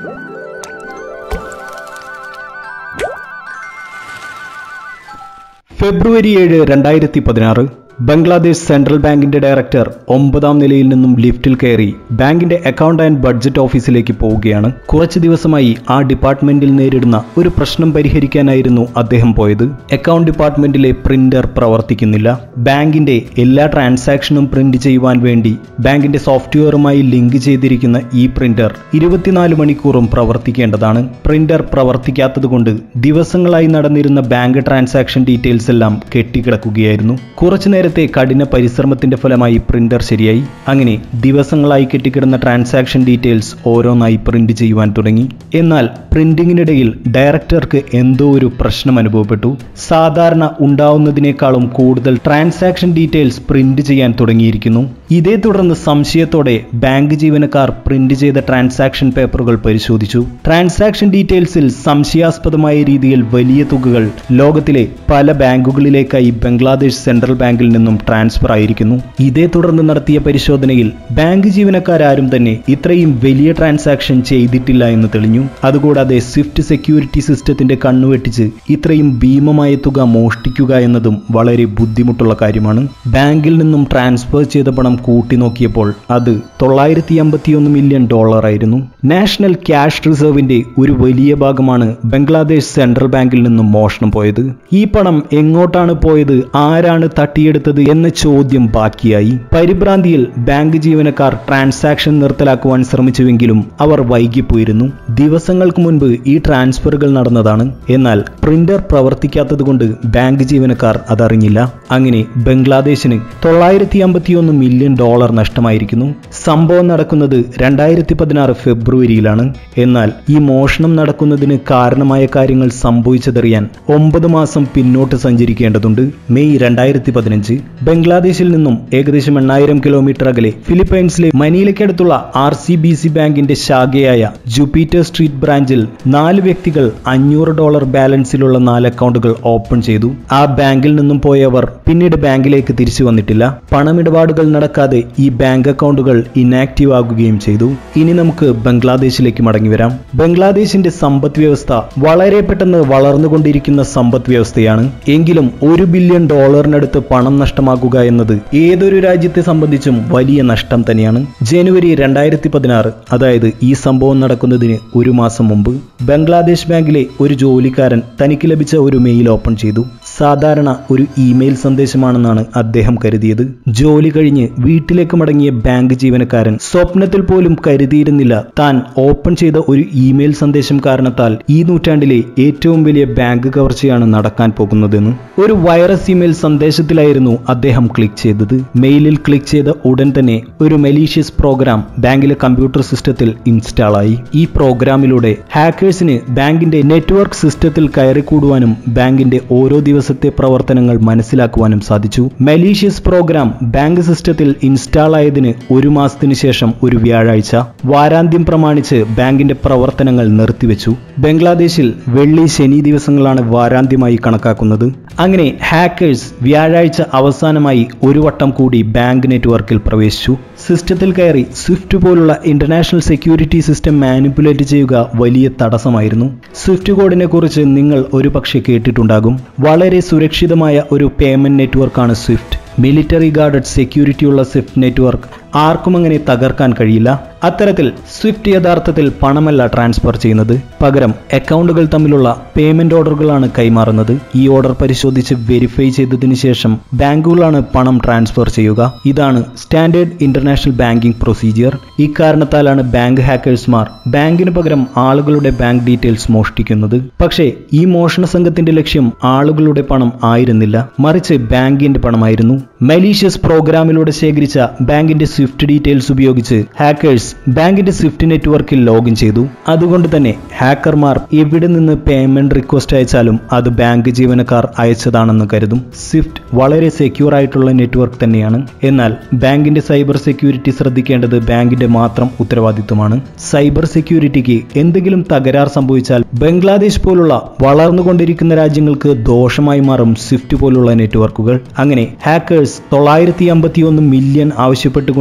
ഫെബ്രുവരി ഏഴ് രണ്ടായിരത്തി പതിനാറ് ബംഗ്ലാദേശ് സെൻട്രൽ ബാങ്കിന്റെ ഡയറക്ടർ ഒമ്പതാം നിലയിൽ നിന്നും ലിഫ്റ്റിൽ കയറി ബാങ്കിന്റെ അക്കൗണ്ട് ആൻഡ് ബഡ്ജറ്റ് ഓഫീസിലേക്ക് പോവുകയാണ് കുറച്ചു ദിവസമായി ആ ഡിപ്പാർട്ട്മെന്റിൽ നേരിടുന്ന ഒരു പ്രശ്നം പരിഹരിക്കാനായിരുന്നു അദ്ദേഹം പോയത് അക്കൗണ്ട് ഡിപ്പാർട്ട്മെന്റിലെ പ്രിന്റർ പ്രവർത്തിക്കുന്നില്ല ബാങ്കിന്റെ എല്ലാ ട്രാൻസാക്ഷനും പ്രിന്റ് ചെയ്യുവാൻ വേണ്ടി ബാങ്കിന്റെ സോഫ്റ്റ്വെയറുമായി ലിങ്ക് ചെയ്തിരിക്കുന്ന ഈ പ്രിന്റർ ഇരുപത്തിനാല് മണിക്കൂറും പ്രവർത്തിക്കേണ്ടതാണ് പ്രിന്റർ പ്രവർത്തിക്കാത്തതുകൊണ്ട് ദിവസങ്ങളായി നടന്നിരുന്ന ബാങ്ക് ട്രാൻസാക്ഷൻ ഡീറ്റെയിൽസ് എല്ലാം കെട്ടിക്കിടക്കുകയായിരുന്നു കുറച്ചു നേരത്തെ കഠിന പരിശ്രമത്തിന്റെ ഫലമായി പ്രിന്റർ ശരിയായി അങ്ങനെ ദിവസങ്ങളായി കെട്ടിക്കിടന്ന ട്രാൻസാക്ഷൻ ഡീറ്റെയിൽസ് ഓരോന്നായി പ്രിന്റ് ചെയ്യുവാൻ തുടങ്ങി എന്നാൽ പ്രിന്റിങ്ങിനിടയിൽ ഡയറക്ടർക്ക് എന്തോ ഒരു പ്രശ്നം അനുഭവപ്പെട്ടു സാധാരണ ഉണ്ടാവുന്നതിനേക്കാളും കൂടുതൽ ട്രാൻസാക്ഷൻ ഡീറ്റെയിൽസ് പ്രിന്റ് ചെയ്യാൻ തുടങ്ങിയിരിക്കുന്നു ഇതേ തുടർന്ന് സംശയത്തോടെ ബാങ്ക് ജീവനക്കാർ പ്രിന്റ് ചെയ്ത ട്രാൻസാക്ഷൻ പേപ്പറുകൾ പരിശോധിച്ചു ട്രാൻസാക്ഷൻ ഡീറ്റെയിൽസിൽ സംശയാസ്പദമായ രീതിയിൽ വലിയ തുകകൾ ലോകത്തിലെ പല ബാങ്കുകളിലേക്കായി ബംഗ്ലാദേശ് സെൻട്രൽ ബാങ്കിൽ നിന്നും ട്രാൻസ്ഫർ ആയിരിക്കുന്നു ഇതേ തുടർന്ന് നടത്തിയ പരിശോധനയിൽ ബാങ്ക് ജീവനക്കാരും തന്നെ ഇത്രയും വലിയ ട്രാൻസാക്ഷൻ ചെയ്തിട്ടില്ല എന്ന് തെളിഞ്ഞു അതുകൂടാതെ സ്വിഫ്റ്റ് സെക്യൂരിറ്റി സിസ്റ്റത്തിന്റെ കണ്ണുവെട്ടിച്ച് ഇത്രയും ഭീമമായ തുക മോഷ്ടിക്കുക എന്നതും വളരെ ബുദ്ധിമുട്ടുള്ള കാര്യമാണ് ബാങ്കിൽ നിന്നും ട്രാൻസ്ഫർ ചെയ്ത പണം കൂട്ടി നോക്കിയപ്പോൾ അത് തൊള്ളായിരത്തി അമ്പത്തിയൊന്ന് മില്യൺ ഡോളർ ആയിരുന്നു നാഷണൽ ക്യാഷ് റിസർവിന്റെ ഒരു വലിയ ഭാഗമാണ് ബംഗ്ലാദേശ് സെൻട്രൽ ബാങ്കിൽ നിന്നും മോഷണം പോയത് ഈ പണം എങ്ങോട്ടാണ് പോയത് ആരാണ് തട്ടിയെടുത്തത് എന്ന ചോദ്യം ബാക്കിയായി പരിഭ്രാന്തിയിൽ ബാങ്ക് ജീവനക്കാർ ട്രാൻസാക്ഷൻ നിർത്തലാക്കുവാൻ ശ്രമിച്ചുവെങ്കിലും അവർ വൈകിപ്പോയിരുന്നു ദിവസങ്ങൾക്ക് മുൻപ് ഈ ട്രാൻസ്ഫറുകൾ നടന്നതാണ് എന്നാൽ പ്രിന്റർ പ്രവർത്തിക്കാത്തതുകൊണ്ട് ബാങ്ക് ജീവനക്കാർ അതറിഞ്ഞില്ല അങ്ങനെ ബംഗ്ലാദേശിന് തൊള്ളായിരത്തി അമ്പത്തിയൊന്ന് മില്യൺ ഡോളർ നഷ്ടമായിരിക്കുന്നു സംഭവം നടക്കുന്നത് രണ്ടായിരത്തി പതിനാറ് ഫെബ്രുവരിയിലാണ് എന്നാൽ ഈ മോഷണം നടക്കുന്നതിന് കാരണമായ കാര്യങ്ങൾ സംഭവിച്ചതറിയാൻ ഒമ്പത് മാസം പിന്നോട്ട് സഞ്ചരിക്കേണ്ടതുണ്ട് മെയ് രണ്ടായിരത്തി പതിനഞ്ച് ബംഗ്ലാദേശിൽ നിന്നും ഏകദേശം എണ്ണായിരം കിലോമീറ്റർ അകലെ ഫിലിപ്പൈൻസിലെ മനീലയ്ക്കടുത്തുള്ള ആർ സി ബി സി ബാങ്കിന്റെ ശാഖയായ ജുപ്പീറ്റർ സ്ട്രീറ്റ് ബ്രാഞ്ചിൽ നാല് വ്യക്തികൾ അഞ്ഞൂറ് ഡോളർ ബാലൻസിലുള്ള നാല് അക്കൗണ്ടുകൾ ഓപ്പൺ ചെയ്തു ആ ബാങ്കിൽ നിന്നും പോയവർ പിന്നീട് ബാങ്കിലേക്ക് തിരിച്ചു വന്നിട്ടില്ല പണമിടപാടുകൾ നടക്കാതെ ഈ ബാങ്ക് അക്കൗണ്ടുകൾ ഇനാക്റ്റീവ് ആകുകയും ചെയ്തു ഇനി നമുക്ക് ബംഗ്ലാദേശിലേക്ക് മടങ്ങി വരാം ബംഗ്ലാദേശിന്റെ സമ്പദ് വ്യവസ്ഥ വളരെ പെട്ടെന്ന് വളർന്നുകൊണ്ടിരിക്കുന്ന സമ്പദ് വ്യവസ്ഥയാണ് എങ്കിലും ഒരു ബില്യൺ ഡോളറിനടുത്ത് പണം നഷ്ടമാകുക എന്നത് ഏതൊരു രാജ്യത്തെ സംബന്ധിച്ചും വലിയ നഷ്ടം തന്നെയാണ് ജനുവരി രണ്ടായിരത്തി പതിനാറ് അതായത് ഈ സംഭവം നടക്കുന്നതിന് ഒരു മാസം മുമ്പ് ബംഗ്ലാദേശ് ബാങ്കിലെ ഒരു ജോലിക്കാരൻ തനിക്ക് ലഭിച്ച ഒരു മെയിൽ ഓപ്പൺ ചെയ്തു സാധാരണ ഒരു ഇമെയിൽ സന്ദേശമാണെന്നാണ് അദ്ദേഹം കരുതിയത് ജോലി കഴിഞ്ഞ് വീട്ടിലേക്ക് മടങ്ങിയ ബാങ്ക് ജീവനക്കാരൻ സ്വപ്നത്തിൽ പോലും കരുതിയിരുന്നില്ല താൻ ഓപ്പൺ ചെയ്ത ഒരു ഇമെയിൽ സന്ദേശം കാരണത്താൽ ഈ നൂറ്റാണ്ടിലെ ഏറ്റവും വലിയ ബാങ്ക് കവർച്ചയാണ് നടക്കാൻ പോകുന്നതെന്ന് ഒരു വൈറസ് ഇമെയിൽ സന്ദേശത്തിലായിരുന്നു അദ്ദേഹം ക്ലിക്ക് ചെയ്തത് മെയിലിൽ ക്ലിക്ക് ചെയ്ത ഉടൻ തന്നെ ഒരു മെലീഷ്യസ് പ്രോഗ്രാം ബാങ്കിലെ കമ്പ്യൂട്ടർ സിസ്റ്റത്തിൽ ഇൻസ്റ്റാൾ ആയി ഈ പ്രോഗ്രാമിലൂടെ ഹാക്കേഴ്സിന് ബാങ്കിന്റെ നെറ്റ്വർക്ക് സിസ്റ്റത്തിൽ കയറിക്കൂടുവാനും ബാങ്കിന്റെ ഓരോ ദിവസത്തെ പ്രവർത്തനങ്ങൾ മനസ്സിലാക്കുവാനും സാധിച്ചു മലീഷ്യസ് പ്രോഗ്രാം ബാങ്ക് സിസ്റ്റത്തിൽ ഇൻസ്റ്റാൾ ആയതിന് ഒരു മാസത്തിനു ശേഷം ഒരു വ്യാഴാഴ്ച വാരാന്ത്യം പ്രമാണിച്ച് ബാങ്കിന്റെ പ്രവർത്തനങ്ങൾ നിർത്തിവെച്ചു ബംഗ്ലാദേശിൽ വെള്ളി ശനി ദിവസങ്ങളാണ് വാരാന്ത്യമായി കണക്കാക്കുന്നത് അങ്ങനെ ഹാക്കേഴ്സ് വ്യാഴാഴ്ച അവസാനമായി ഒരു വട്ടം കൂടി ബാങ്ക് നെറ്റ്വർക്കിൽ പ്രവേശിച്ചു സിസ്റ്റത്തിൽ കയറി സ്വിഫ്റ്റ് പോലുള്ള ഇന്റർനാഷണൽ സെക്യൂരിറ്റി സിസ്റ്റം മാനിപ്പുലേറ്റ് ചെയ്യുക വലിയ തടസ്സമായിരുന്നു സ്വിഫ്റ്റ് കോഡിനെ കുറിച്ച് നിങ്ങൾ ഒരുപക്ഷെ കേട്ടിട്ടുണ്ടാകും വളരെ സുരക്ഷിതമായ ഒരു പേയ്മെന്റ് നെറ്റ്വർക്കാണ് സ്വിഫ്റ്റ് മിലിറ്ററി ഗാർഡഡ് സെക്യൂരിറ്റിയുള്ള സ്വിഫ്റ്റ് നെറ്റ്വർക്ക് ആർക്കും അങ്ങനെ തകർക്കാൻ കഴിയില്ല അത്തരത്തിൽ സ്വിഫ്റ്റ് യഥാർത്ഥത്തിൽ പണമല്ല ട്രാൻസ്ഫർ ചെയ്യുന്നത് പകരം അക്കൗണ്ടുകൾ തമ്മിലുള്ള പേയ്മെന്റ് ഓർഡറുകളാണ് കൈമാറുന്നത് ഈ ഓർഡർ പരിശോധിച്ച് വെരിഫൈ ചെയ്തതിനു ശേഷം ബാങ്കുകളാണ് പണം ട്രാൻസ്ഫർ ചെയ്യുക ഇതാണ് സ്റ്റാൻഡേർഡ് ഇന്റർനാഷണൽ ബാങ്കിംഗ് പ്രൊസീജിയർ ഇക്കാരണത്താലാണ് ബാങ്ക് ഹാക്കേഴ്സ്മാർ ബാങ്കിന് പകരം ആളുകളുടെ ബാങ്ക് ഡീറ്റെയിൽസ് മോഷ്ടിക്കുന്നത് പക്ഷേ ഈ മോഷണ സംഘത്തിന്റെ ലക്ഷ്യം ആളുകളുടെ പണം ആയിരുന്നില്ല മറിച്ച് ബാങ്കിന്റെ പണമായിരുന്നു മലീഷ്യസ് പ്രോഗ്രാമിലൂടെ ശേഖരിച്ച ബാങ്കിന്റെ സ്വിഫ്റ്റ് ഡീറ്റെയിൽസ് ഉപയോഗിച്ച് ഹാക്കേഴ്സ് ബാങ്കിന്റെ സ്വിഫ്റ്റ് നെറ്റ്വർക്കിൽ ലോഗിൻ ചെയ്തു അതുകൊണ്ട് തന്നെ ഹാക്കർമാർ എവിടെ നിന്ന് പേയ്മെന്റ് റിക്വസ്റ്റ് അയച്ചാലും അത് ബാങ്ക് ജീവനക്കാർ അയച്ചതാണെന്ന് കരുതും സ്വിഫ്റ്റ് വളരെ സെക്യൂർ ആയിട്ടുള്ള നെറ്റ്വർക്ക് തന്നെയാണ് എന്നാൽ ബാങ്കിന്റെ സൈബർ സെക്യൂരിറ്റി ശ്രദ്ധിക്കേണ്ടത് ബാങ്കിന്റെ മാത്രം ഉത്തരവാദിത്വമാണ് സൈബർ സെക്യൂരിറ്റിക്ക് എന്തെങ്കിലും തകരാർ സംഭവിച്ചാൽ ബംഗ്ലാദേശ് പോലുള്ള വളർന്നുകൊണ്ടിരിക്കുന്ന രാജ്യങ്ങൾക്ക് ദോഷമായി മാറും സ്വിഫ്റ്റ് പോലുള്ള നെറ്റ്വർക്കുകൾ അങ്ങനെ ഹാക്കേഴ്സ് തൊള്ളായിരത്തി അമ്പത്തിയൊന്ന് മില്യൺ ആവശ്യപ്പെട്ടുകൊണ്ട്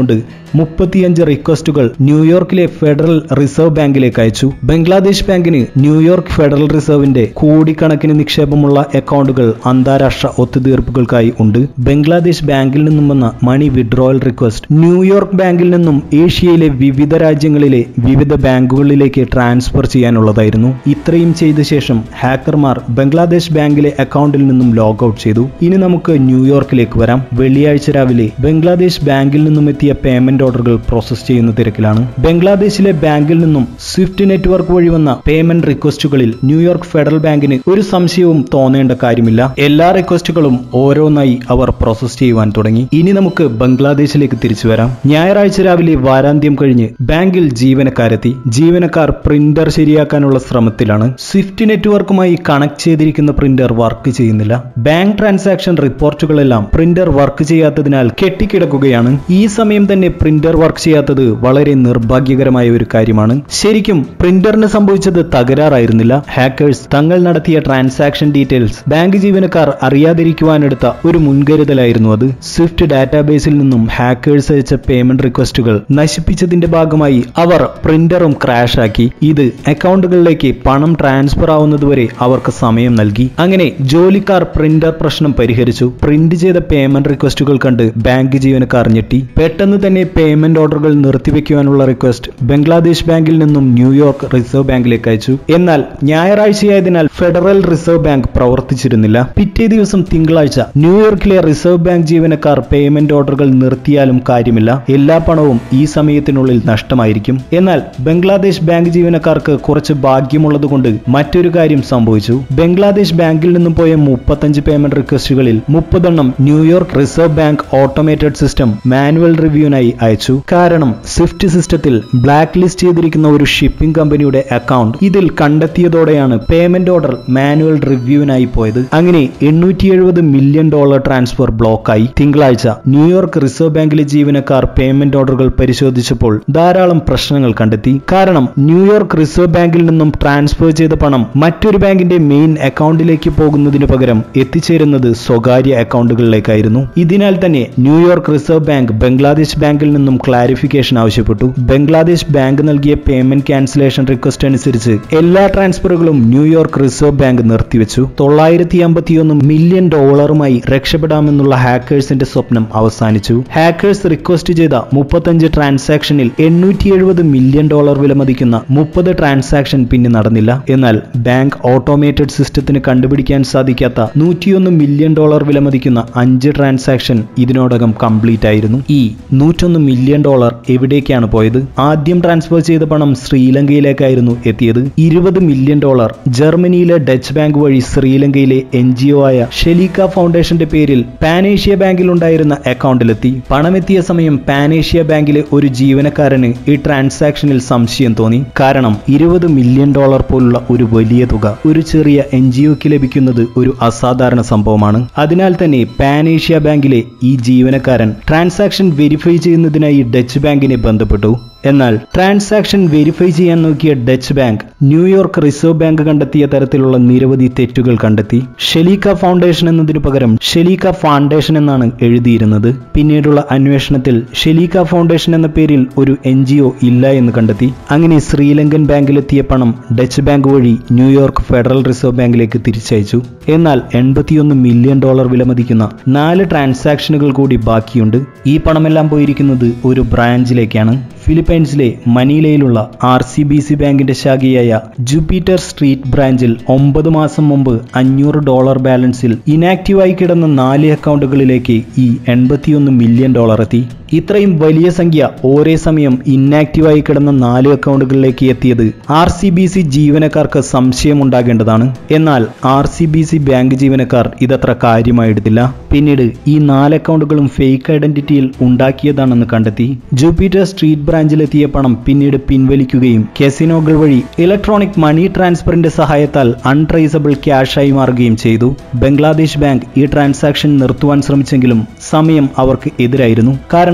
കൊണ്ട് മുപ്പത്തിയഞ്ച് റിക്വസ്റ്റുകൾ ന്യൂയോർക്കിലെ ഫെഡറൽ റിസർവ് ബാങ്കിലേക്ക് അയച്ചു ബംഗ്ലാദേശ് ബാങ്കിന് ന്യൂയോർക്ക് ഫെഡറൽ റിസർവിന്റെ കോടിക്കണക്കിന് നിക്ഷേപമുള്ള അക്കൗണ്ടുകൾ അന്താരാഷ്ട്ര ഒത്തുതീർപ്പുകൾക്കായി ഉണ്ട് ബംഗ്ലാദേശ് ബാങ്കിൽ നിന്നും വന്ന മണി വിഡ്രോവൽ റിക്വസ്റ്റ് ന്യൂയോർക്ക് ബാങ്കിൽ നിന്നും ഏഷ്യയിലെ വിവിധ രാജ്യങ്ങളിലെ വിവിധ ബാങ്കുകളിലേക്ക് ട്രാൻസ്ഫർ ചെയ്യാനുള്ളതായിരുന്നു ഇത്രയും ചെയ്ത ശേഷം ഹാക്കർമാർ ബംഗ്ലാദേശ് ബാങ്കിലെ അക്കൗണ്ടിൽ നിന്നും ലോഗ് ഔട്ട് ചെയ്തു ഇനി നമുക്ക് ന്യൂയോർക്കിലേക്ക് വരാം വെള്ളിയാഴ്ച രാവിലെ ബംഗ്ലാദേശ് ബാങ്കിൽ നിന്നും എത്തിയ പേയ്മെന്റ് ഓർഡറുകൾ പ്രോസസ് ചെയ്യുന്ന തിരക്കിലാണ് ബംഗ്ലാദേശിലെ ബാങ്കിൽ നിന്നും സ്വിഫ്റ്റ് നെറ്റ്വർക്ക് വഴി വന്ന പേയ്മെന്റ് റിക്വസ്റ്റുകളിൽ ന്യൂയോർക്ക് ഫെഡറൽ ബാങ്കിന് ഒരു സംശയവും തോന്നേണ്ട കാര്യമില്ല എല്ലാ റിക്വസ്റ്റുകളും ഓരോന്നായി അവർ പ്രോസസ് ചെയ്യുവാൻ തുടങ്ങി ഇനി നമുക്ക് ബംഗ്ലാദേശിലേക്ക് തിരിച്ചു വരാം ഞായറാഴ്ച രാവിലെ വാരാന്ത്യം കഴിഞ്ഞ് ബാങ്കിൽ ജീവനക്കാരെത്തി ജീവനക്കാർ പ്രിന്റർ ശരിയാക്കാനുള്ള ശ്രമത്തിലാണ് സ്വിഫ്റ്റ് നെറ്റ്വർക്കുമായി കണക്ട് ചെയ്തിരിക്കുന്ന പ്രിന്റർ വർക്ക് ചെയ്യുന്നില്ല ബാങ്ക് ട്രാൻസാക്ഷൻ റിപ്പോർട്ടുകളെല്ലാം പ്രിന്റർ വർക്ക് ചെയ്യാത്തതിനാൽ കെട്ടിക്കിടക്കുകയാണ് ഈ സമയം തന്നെ പ്രിന്റർ വർക്ക് ചെയ്യാത്തത് വളരെ നിർഭാഗ്യകരമായ ഒരു കാര്യമാണ് ശരിക്കും പ്രിന്ററിന് സംഭവിച്ചത് തകരാറായിരുന്നില്ല ഹാക്കേഴ്സ് തങ്ങൾ നടത്തിയ ട്രാൻസാക്ഷൻ ഡീറ്റെയിൽസ് ബാങ്ക് ജീവനക്കാർ അറിയാതിരിക്കുവാനെടുത്ത ഒരു മുൻകരുതലായിരുന്നു അത് സ്വിഫ്റ്റ് ഡാറ്റാബേസിൽ നിന്നും ഹാക്കേഴ്സ് അയച്ച പേയ്മെന്റ് റിക്വസ്റ്റുകൾ നശിപ്പിച്ചതിന്റെ ഭാഗമായി അവർ പ്രിന്ററും ക്രാഷ് ആക്കി ഇത് അക്കൗണ്ടുകളിലേക്ക് പണം ട്രാൻസ്ഫർ ആവുന്നതുവരെ അവർക്ക് സമയം നൽകി അങ്ങനെ ജോലിക്കാർ പ്രിന്റർ പ്രശ്നം പരിഹരിച്ചു പ്രിന്റ് ചെയ്ത പേയ്മെന്റ് റിക്വസ്റ്റുകൾ കണ്ട് ബാങ്ക് ജീവനക്കാർ ഞെട്ടി പെട്ടെന്ന് തന്നെ പേയ്മെന്റ് ഓർഡറുകൾ നിർത്തിവെക്കുവാനുള്ള റിക്വസ്റ്റ് ബംഗ്ലാദേശ് ബാങ്കിൽ നിന്നും ന്യൂയോർക്ക് റിസർവ് ബാങ്കിലേക്ക് അയച്ചു എന്നാൽ ഞായറാഴ്ചയായതിനാൽ ഫെഡറൽ റിസർവ് ബാങ്ക് പ്രവർത്തിച്ചിരുന്നില്ല പിറ്റേ ദിവസം തിങ്കളാഴ്ച ന്യൂയോർക്കിലെ റിസർവ് ബാങ്ക് ജീവനക്കാർ പേയ്മെന്റ് ഓർഡറുകൾ നിർത്തിയാലും കാര്യമില്ല എല്ലാ പണവും ഈ സമയത്തിനുള്ളിൽ നഷ്ടമായിരിക്കും എന്നാൽ ബംഗ്ലാദേശ് ബാങ്ക് ജീവനക്കാർക്ക് കുറച്ച് ഭാഗ്യമുള്ളതുകൊണ്ട് മറ്റൊരു കാര്യം സംഭവിച്ചു ബംഗ്ലാദേശ് ബാങ്കിൽ നിന്നും പോയ മുപ്പത്തഞ്ച് പേയ്മെന്റ് റിക്വസ്റ്റുകളിൽ മുപ്പതെണ്ണം New York reserve bank automated system manual റിവ്യൂവിനായി അയച്ചു കാരണം സ്വിഫ്റ്റ് സിസ്റ്റത്തിൽ ബ്ലാക്ക് ലിസ്റ്റ് ചെയ്തിരിക്കുന്ന ഒരു ഷിപ്പിംഗ് കമ്പനിയുടെ അക്കൗണ്ട് ഇതിൽ കണ്ടെത്തിയതോടെയാണ് പേയ്മെന്റ് ഓർഡർ മാനുവൽ റിവ്യൂവിനായി പോയത് അങ്ങനെ എണ്ണൂറ്റി എഴുപത് മില്യൺ ഡോളർ ട്രാൻസ്ഫർ ബ്ലോക്കായി തിങ്കളാഴ്ച ന്യൂയോർക്ക് റിസർവ് ബാങ്കിലെ ജീവനക്കാർ പേയ്മെന്റ് ഓർഡറുകൾ പരിശോധിച്ചപ്പോൾ ധാരാളം പ്രശ്നങ്ങൾ കണ്ടെത്തി കാരണം ന്യൂയോർക്ക് റിസർവ് ബാങ്കിൽ നിന്നും ട്രാൻസ്ഫർ ചെയ്ത പണം മറ്റൊരു ബാങ്കിന്റെ മെയിൻ അക്കൗണ്ടിലേക്ക് പോകുന്നതിന് പകരം എത്തിച്ചേരുന്നത് സ്വകാര്യ അക്കൗണ്ടുകളിലേക്കായിരുന്നു ഇതിനാൽ തന്നെ ന്യൂയോർക്ക് റിസർവ് ബാങ്ക് ബംഗ്ലാദേശ് ബാങ്കിൽ നിന്നും ക്ലാരിഫിക്കേഷൻ ആവശ്യപ്പെട്ടു ബംഗ്ലാദേശ് ബാങ്ക് നൽകിയ പേയ്മെന്റ് ക്യാൻസലേഷൻ റിക്വസ്റ്റ് അനുസരിച്ച് എല്ലാ ട്രാൻസ്ഫറുകളും ന്യൂയോർക്ക് റിസർവ് ബാങ്ക് നിർത്തിവെച്ചു തൊള്ളായിരത്തി അമ്പത്തിയൊന്ന് മില്യൺ ഡോളറുമായി രക്ഷപ്പെടാമെന്നുള്ള ഹാക്കേഴ്സിന്റെ സ്വപ്നം അവസാനിച്ചു ഹാക്കേഴ്സ് റിക്വസ്റ്റ് ചെയ്ത മുപ്പത്തഞ്ച് ട്രാൻസാക്ഷനിൽ എണ്ണൂറ്റി എഴുപത് മില്യൺ ഡോളർ വിലമതിക്കുന്ന മുപ്പത് ട്രാൻസാക്ഷൻ പിന്നെ നടന്നില്ല എന്നാൽ ബാങ്ക് ഓട്ടോമേറ്റഡ് സിസ്റ്റത്തിന് കണ്ടുപിടിക്കാൻ സാധിക്കാത്ത നൂറ്റിയൊന്ന് മില്യൺ ഡോളർ വിലമതിക്കുന്ന അഞ്ച് ട്രാൻസാക്ഷൻ ഇതിനോടകം കംപ്ലീറ്റ് ആയിരുന്നു ഈ നൂറ്റൊന്ന് മില്യൺ ഡോളർ എവിടേക്കാണ് പോയത് ആദ്യം ട്രാൻസ്ഫർ ചെയ്ത പണം ശ്രീലങ്കയിലേക്കായിരുന്നു എത്തിയത് ഇരുപത് മില്യൺ ഡോളർ ജർമ്മനിയിലെ ഡച്ച് ബാങ്ക് വഴി ശ്രീലങ്കയിലെ എൻ ജി ഒ ആയ ഷെലീക്ക ഫൗണ്ടേഷന്റെ പേരിൽ പാനേഷ്യ ബാങ്കിൽ ഉണ്ടായിരുന്ന അക്കൗണ്ടിലെത്തി പണമെത്തിയ സമയം പാനേഷ്യ ബാങ്കിലെ ഒരു ജീവനക്കാരന് ഈ ട്രാൻസാക്ഷനിൽ സംശയം തോന്നി കാരണം ഇരുപത് മില്യൺ ഡോളർ പോലുള്ള ഒരു വലിയ തുക ഒരു ചെറിയ എൻ ജി ഒക്ക് ലഭിക്കുന്നത് ഒരു അസാധാരണ സംഭവമാണ് അതിനാൽ തന്നെ പാനേഷ്യ ബാങ്കിലെ ഈ ജീവനക്കാരൻ ട്രാൻസാക്ഷൻ വെരിഫൈ ചെയ്യുന്നതിനായി ഡച്ച് ബാങ്കിനെ ബന്ധപ്പെട്ടു എന്നാൽ ട്രാൻസാക്ഷൻ വെരിഫൈ ചെയ്യാൻ നോക്കിയ Deutsche bank New York reserve bank കണ്ടെത്തിയ തരത്തിലുള്ള നിരവധി തെറ്റുകൾ കണ്ടെത്തി ഷെലീക്ക ഫൗണ്ടേഷൻ എന്നതിനു പകരം ഷെലീക്ക ഫൗണ്ടേഷൻ എന്നാണ് എഴുതിയിരുന്നത് പിന്നീടുള്ള അന്വേഷണത്തിൽ ഷെലീക്ക ഫൗണ്ടേഷൻ എന്ന പേരിൽ ഒരു എൻ ഇല്ല എന്ന് കണ്ടെത്തി അങ്ങനെ ശ്രീലങ്കൻ ബാങ്കിലെത്തിയ പണം ഡച്ച് ബാങ്ക് വഴി ന്യൂയോർക്ക് ഫെഡറൽ റിസർവ് ബാങ്കിലേക്ക് തിരിച്ചയച്ചു എന്നാൽ എൺപത്തിയൊന്ന് മില്യൺ ഡോളർ വിലമതിക്കുന്ന നാല് ട്രാൻസാക്ഷനുകൾ കൂടി ബാക്കിയുണ്ട് ഈ പണമെല്ലാം പോയിരിക്കുന്നത് ഒരു ബ്രാഞ്ചിലേക്കാണ് ഫിലിപ്പൈൻസിലെ മനീലയിലുള്ള ആർ സി ബി സി ബാങ്കിന്റെ ശാഖയായ ജൂപ്പിറ്റർ സ്ട്രീറ്റ് ബ്രാഞ്ചിൽ ഒമ്പത് മാസം മുമ്പ് അഞ്ഞൂറ് ഡോളർ ബാലൻസിൽ ഇനാക്റ്റീവായി കിടന്ന നാല് അക്കൗണ്ടുകളിലേക്ക് ഈ എൺപത്തിയൊന്ന് മില്യൺ ഡോളർ എത്തി ഇത്രയും വലിയ സംഖ്യ ഒരേ സമയം ഇന്നാക്റ്റീവായി കിടന്ന നാല് അക്കൗണ്ടുകളിലേക്ക് എത്തിയത് ആർ സി ബി സി ജീവനക്കാർക്ക് സംശയമുണ്ടാകേണ്ടതാണ് എന്നാൽ R C B C bank ജീവനക്കാർ ഇതത്ര കാര്യമായി എടുത്തില്ല പിന്നീട് ഈ നാല് അക്കൗണ്ടുകളും ഫേക്ക് ഐഡന്റിറ്റിയിൽ ഉണ്ടാക്കിയതാണെന്ന് കണ്ടെത്തി ജൂപ്പിറ്റർ സ്ട്രീറ്റ് ബ്രാഞ്ചിലെത്തിയ പണം പിന്നീട് പിൻവലിക്കുകയും കെസിനോകൾ വഴി ഇലക്ട്രോണിക് മണി ട്രാൻസ്ഫറിന്റെ സഹായത്താൽ അൺട്രേസബിൾ ക്യാഷായി മാറുകയും ചെയ്തു ബംഗ്ലാദേശ് ബാങ്ക് ഈ ട്രാൻസാക്ഷൻ നിർത്തുവാൻ ശ്രമിച്ചെങ്കിലും സമയം അവർക്ക് എതിരായിരുന്നു കാരണം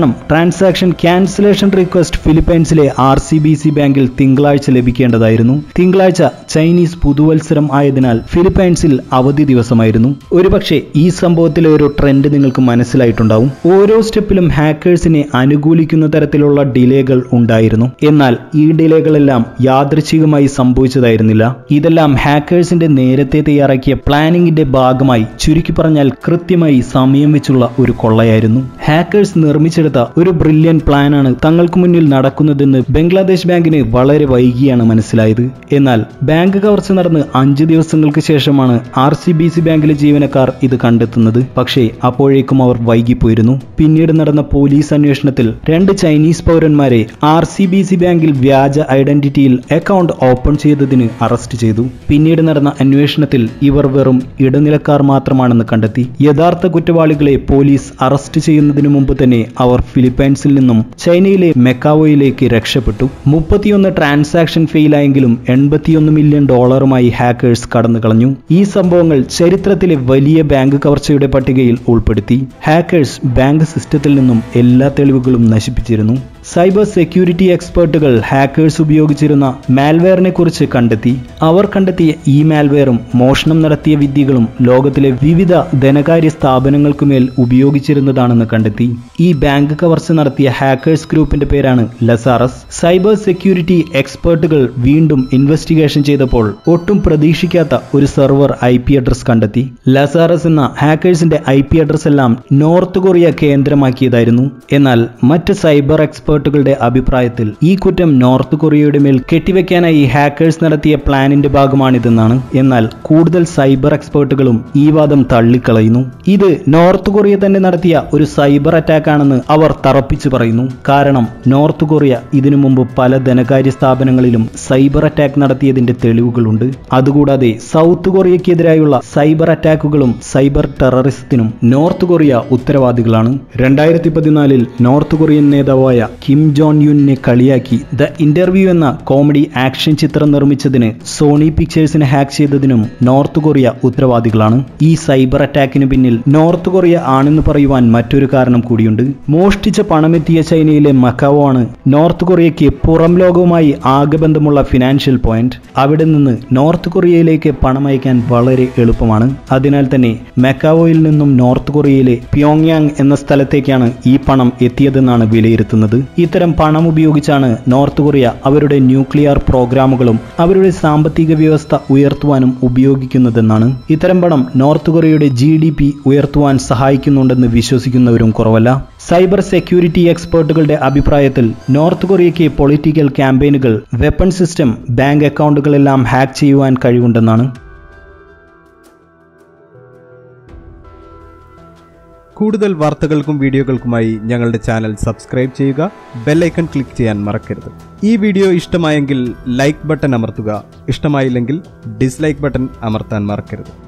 കാരണം ട്രാൻസാക്ഷൻ ക്യാൻസലേഷൻ റിക്വസ്റ്റ് ഫിലിപ്പൈൻസിലെ ആർ സി ബി സി ബാങ്കിൽ തിങ്കളാഴ്ച ലഭിക്കേണ്ടതായിരുന്നു തിങ്കളാഴ്ച ചൈനീസ് പുതുവത്സരം ആയതിനാൽ ഫിലിപ്പൈൻസിൽ അവധി ദിവസമായിരുന്നു ഒരുപക്ഷെ ഈ സംഭവത്തിലെ ഒരു ട്രെൻഡ് നിങ്ങൾക്ക് മനസ്സിലായിട്ടുണ്ടാവും ഓരോ സ്റ്റെപ്പിലും ഹാക്കേഴ്സിനെ അനുകൂലിക്കുന്ന തരത്തിലുള്ള ഡിലേകൾ ഉണ്ടായിരുന്നു എന്നാൽ ഈ ഡിലേകളെല്ലാം യാദൃച്ഛികമായി സംഭവിച്ചതായിരുന്നില്ല ഇതെല്ലാം ഹാക്കേഴ്സിന്റെ നേരത്തെ തയ്യാറാക്കിയ പ്ലാനിങ്ങിന്റെ ഭാഗമായി ചുരുക്കി പറഞ്ഞാൽ കൃത്യമായി സമയം വെച്ചുള്ള ഒരു കൊള്ളയായിരുന്നു ഹാക്കേഴ്സ് നിർമ്മിച്ചെടുത്ത ഒരു ബ്രില്യൻ പ്ലാനാണ് തങ്ങൾക്ക് മുന്നിൽ നടക്കുന്നതെന്ന് ബംഗ്ലാദേശ് ബാങ്കിന് വളരെ വൈകിയാണ് മനസ്സിലായത് എന്നാൽ ബാങ്ക് കവർച്ച നടന്ന് അഞ്ച് ദിവസങ്ങൾക്ക് ശേഷമാണ് ആർ സി ബി സി ബാങ്കിലെ ജീവനക്കാർ ഇത് കണ്ടെത്തുന്നത് പക്ഷേ അപ്പോഴേക്കും അവർ വൈകിപ്പോയിരുന്നു പിന്നീട് നടന്ന പോലീസ് അന്വേഷണത്തിൽ രണ്ട് ചൈനീസ് പൗരന്മാരെ ആർ സി ബി സി ബാങ്കിൽ വ്യാജ ഐഡന്റിറ്റിയിൽ അക്കൗണ്ട് ഓപ്പൺ ചെയ്തതിന് അറസ്റ്റ് ചെയ്തു പിന്നീട് നടന്ന അന്വേഷണത്തിൽ ഇവർ വെറും ഇടനിലക്കാർ മാത്രമാണെന്ന് കണ്ടെത്തി യഥാർത്ഥ കുറ്റവാളികളെ പോലീസ് അറസ്റ്റ് ചെയ്യുന്നതിനു മുമ്പ് തന്നെ അവർ ഫിലിപ്പൈൻസിൽ നിന്നും ചൈനയിലെ മെക്കാവോയിലേക്ക് രക്ഷപ്പെട്ടു മുപ്പത്തിയൊന്ന് ട്രാൻസാക്ഷൻ ഫെയിലായെങ്കിലും എൺപത്തിയൊന്ന് മില്യൺ ഡോളറുമായി ഹാക്കേഴ്സ് കടന്നു കളഞ്ഞു ഈ സംഭവങ്ങൾ ചരിത്രത്തിലെ വലിയ ബാങ്ക് കവർച്ചയുടെ പട്ടികയിൽ ഉൾപ്പെടുത്തി ഹാക്കേഴ്സ് ബാങ്ക് സിസ്റ്റത്തിൽ നിന്നും എല്ലാ തെളിവുകളും നശിപ്പിച്ചിരുന്നു സൈബർ സെക്യൂരിറ്റി എക്സ്പേർട്ടുകൾ ഹാക്കേഴ്സ് ഉപയോഗിച്ചിരുന്ന മാൽവെയറിനെ കുറിച്ച് കണ്ടെത്തി അവർ കണ്ടെത്തിയ ഈ മാൽവെയറും മോഷണം നടത്തിയ വിദ്യകളും ലോകത്തിലെ വിവിധ ധനകാര്യ സ്ഥാപനങ്ങൾക്കുമേൽ ഉപയോഗിച്ചിരുന്നതാണെന്ന് കണ്ടെത്തി ഈ ബാങ്ക് കവർച്ച നടത്തിയ ഹാക്കേഴ്സ് ഗ്രൂപ്പിന്റെ പേരാണ് ലസാറസ് സൈബർ സെക്യൂരിറ്റി എക്സ്പേർട്ടുകൾ വീണ്ടും ഇൻവെസ്റ്റിഗേഷൻ ചെയ്തപ്പോൾ ഒട്ടും പ്രതീക്ഷിക്കാത്ത ഒരു സെർവർ ഐ പി അഡ്രസ് കണ്ടെത്തി ലസാറസ് എന്ന ഹാക്കേഴ്സിന്റെ ഐ പി അഡ്രസ് എല്ലാം നോർത്ത് കൊറിയ കേന്ദ്രമാക്കിയതായിരുന്നു എന്നാൽ മറ്റ് സൈബർ എക്സ്പേർട്ടുകളുടെ അഭിപ്രായത്തിൽ ഈ കുറ്റം നോർത്ത് കൊറിയയുടെ മേൽ കെട്ടിവെക്കാനായി ഹാക്കേഴ്സ് നടത്തിയ പ്ലാനിന്റെ ഭാഗമാണിതെന്നാണ് എന്നാൽ കൂടുതൽ സൈബർ എക്സ്പേർട്ടുകളും ഈ വാദം തള്ളിക്കളയുന്നു ഇത് നോർത്ത് കൊറിയ തന്നെ നടത്തിയ ഒരു സൈബർ അറ്റാക്ക് ആണെന്ന് അവർ തറപ്പിച്ചു പറയുന്നു കാരണം നോർത്ത് കൊറിയ ഇതിനു മുമ്പ് പല ധനകാര്യ സ്ഥാപനങ്ങളിലും സൈബർ അറ്റാക്ക് നടത്തിയതിന്റെ തെളിവുകളുണ്ട് അതുകൂടാതെ സൗത്ത് കൊറിയക്കെതിരായുള്ള സൈബർ അറ്റാക്കുകളും സൈബർ ടെററിസത്തിനും നോർത്ത് കൊറിയ ഉത്തരവാദികളാണ് രണ്ടായിരത്തി പതിനാലിൽ നോർത്ത് കൊറിയൻ നേതാവായ കിം ജോൺ യുനെ കളിയാക്കി ദ ഇന്റർവ്യൂ എന്ന കോമഡി ആക്ഷൻ ചിത്രം നിർമ്മിച്ചതിന് സോണി പിക്ചേഴ്സിനെ ഹാക്ക് ചെയ്തതിനും നോർത്ത് കൊറിയ ഉത്തരവാദികളാണ് ഈ സൈബർ അറ്റാക്കിന് പിന്നിൽ നോർത്ത് കൊറിയ ആണെന്ന് പറയുവാൻ മറ്റൊരു കാരണം കൂടിയുണ്ട് മോഷ്ടിച്ച പണമെത്തിയ ചൈനയിലെ മക്കാവോ ആണ് നോർത്ത് കൊറിയയ്ക്ക് പുറം ലോകവുമായി ആകെ ബന്ധമുള്ള ഫിനാൻഷ്യൽ പോയിന്റ് അവിടെ നിന്ന് നോർത്ത് കൊറിയയിലേക്ക് പണം അയക്കാൻ വളരെ എളുപ്പമാണ് അതിനാൽ തന്നെ മെക്കാവോയിൽ നിന്നും നോർത്ത് കൊറിയയിലെ പ്യോങ്യാങ് എന്ന സ്ഥലത്തേക്കാണ് ഈ പണം എത്തിയതെന്നാണ് വിലയിരുത്തുന്നത് ഇത്തരം പണം ഉപയോഗിച്ചാണ് നോർത്ത് കൊറിയ അവരുടെ ന്യൂക്ലിയർ പ്രോഗ്രാമുകളും അവരുടെ സാമ്പത്തിക വ്യവസ്ഥ ഉയർത്തുവാനും ഉപയോഗിക്കുന്നതെന്നാണ് ഇത്തരം പണം നോർത്ത് കൊറിയയുടെ ജി ഡി പി ഉയർത്തുവാൻ സഹായിക്കുന്നുണ്ടെന്ന് വിശ്വസിക്കുന്നവരും കുറവല്ല സൈബർ സെക്യൂരിറ്റി എക്സ്പേർട്ടുകളുടെ അഭിപ്രായത്തിൽ നോർത്ത് കൊറിയയ്ക്ക് പൊളിറ്റിക്കൽ ക്യാമ്പയിനുകൾ വെപ്പൺ സിസ്റ്റം ബാങ്ക് അക്കൗണ്ടുകളെല്ലാം ഹാക്ക് ചെയ്യുവാൻ കഴിവുണ്ടെന്നാണ് കൂടുതൽ വാർത്തകൾക്കും വീഡിയോകൾക്കുമായി ഞങ്ങളുടെ ചാനൽ സബ്സ്ക്രൈബ് ചെയ്യുക ബെല്ലൈക്കൺ ക്ലിക്ക് ചെയ്യാൻ മറക്കരുത് ഈ വീഡിയോ ഇഷ്ടമായെങ്കിൽ ലൈക്ക് ബട്ടൺ അമർത്തുക ഇഷ്ടമായില്ലെങ്കിൽ ഡിസ്ലൈക്ക് ബട്ടൺ അമർത്താൻ മറക്കരുത്